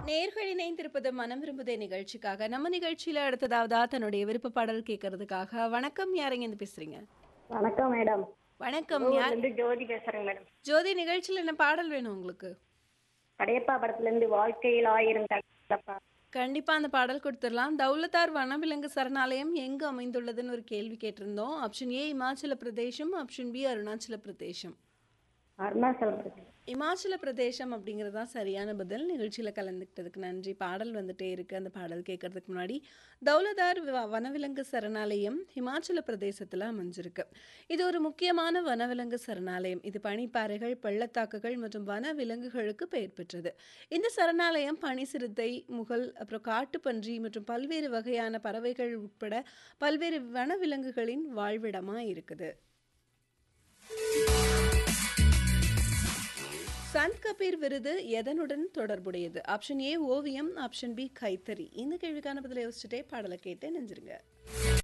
நேர்கள் இணைந்திருப்பது மனம் விரும்புதே நிகழ்ச்சிக்காக நம்ம நிகழ்ச்சியில அடுத்ததாவதா தன்னுடைய விருப்ப பாடல் கேட்கறதுக்காக வணக்கம் யாருங்க இருந்து பேசுறீங்க வணக்கம் மேடம் வணக்கம் ஊர்ல யார் இருந்து ஜோதி பேசுறேங்க மேடம் ஜோதி நிகழ்ச்சியில என்ன பாடல் வேணும் உங்களுக்கு படையப்பா படத்துல இருந்து வாழ்க்கையில் ஆயிரம் தடப்பா கண்டிப்பா அந்த பாடல் கொடுத்துடலாம் தௌலதார் வனவிலங்கு சரணாலயம் எங்கு அமைந்துள்ளதுன்னு ஒரு கேள்வி கேட்டிருந்தோம் ஆப்ஷன் ஏ இமாச்சல பிரதேசம் ஆப்ஷன் பி அருணாச்சல பிரதேசம் அருணாச்சல பிரதேசம் இமாச்சல பிரதேசம் அப்படிங்கிறது தான் சரியான பதில் நிகழ்ச்சியில் கலந்துக்கிட்டதுக்கு நன்றி பாடல் வந்துட்டே இருக்கு அந்த பாடல் கேட்கறதுக்கு முன்னாடி தௌலதார் வ- வனவிலங்கு சரணாலயம் ஹிமாச்சல பிரதேசத்தில் அமைஞ்சிருக்கு இது ஒரு முக்கியமான வனவிலங்கு சரணாலயம் இது பனிப்பாறைகள் பள்ளத்தாக்குகள் மற்றும் வன விலங்குகளுக்கு பெயர் பெற்றது இந்த சரணாலயம் பனி சிறுத்தை முகல் அப்புறம் காட்டுப்பன்றி மற்றும் பல்வேறு வகையான பறவைகள் உட்பட பல்வேறு வனவிலங்குகளின் வாழ்விடமாக இருக்குது சந்த் கபீர் விருது எதனுடன் தொடர்புடையது ஆப்ஷன் ஏ ஓவியம் ஆப்ஷன் பி கைத்தறி இந்த கேள்விக்கான பதிலை யோசிச்சுட்டே பாடலை கேட்டு நெஞ்சிருங்க